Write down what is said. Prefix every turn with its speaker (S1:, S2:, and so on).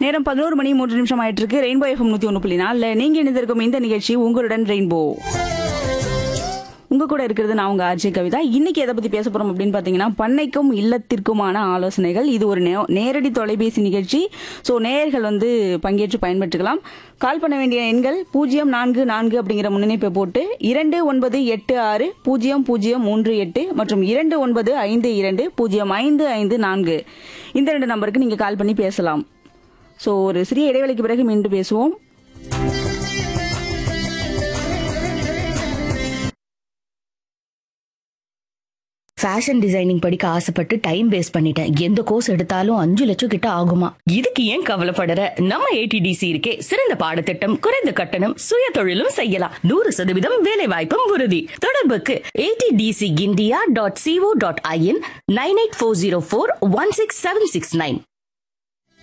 S1: நேரம் பதினோரு மணி மூன்று நிமிஷம் ஆயிட்டு இருக்கு ரெயின்போ எஃப்எம் நூத்தி ஒன்று புள்ளி நாலுல நீங்க இணைந்திருக்கும் இந்த நிகழ்ச்சி உங்களுடன் ரெயின்போ உங்க கூட இருக்கிறது நான் உங்க ஆர்ஜி கவிதா இன்னைக்கு எதை பத்தி பேச போறோம் அப்படின்னு பாத்தீங்கன்னா பண்ணைக்கும் இல்லத்திற்குமான ஆலோசனைகள் இது ஒரு நே- நேரடி தொலைபேசி நிகழ்ச்சி ஸோ நேயர்கள் வந்து பங்கேற்று பயன்பெற்றுக்கலாம் கால் பண்ண வேண்டிய எண்கள் பூஜ்ஜியம் நான்கு நான்கு அப்படிங்கிற முன்னிணைப்பை போட்டு இரண்டு ஒன்பது எட்டு ஆறு பூஜ்ஜியம் பூஜ்ஜியம் மூன்று எட்டு மற்றும் இரண்டு ஒன்பது ஐந்து இரண்டு பூஜ்ஜியம் ஐந்து ஐந்து நான்கு இந்த ரெண்டு நம்பருக்கு நீங்க கால் பண்ணி பேசலாம் ஸோ ஒரு சிறிய இடைவெளிக்கு பிறகு மீண்டும் பேசுவோம்
S2: ஃபேஷன் டிசைனிங் படிக்க ஆசைப்பட்டு டைம் வேஸ்ட் பண்ணிட்டேன் எந்த கோர்ஸ் எடுத்தாலும் அஞ்சு லட்சம் கிட்ட ஆகுமா இதுக்கு ஏன் கவலைப்படற நம்ம ஏடிடிசி இருக்கே சிறந்த பாடத்திட்டம் குறைந்த கட்டணம் சுய தொழிலும் செய்யலாம் நூறு சதவீதம் வேலை வாய்ப்பும் உறுதி தொடர்புக்கு ATDC India dot CO dot IN nine eight four zero four one six seven six nine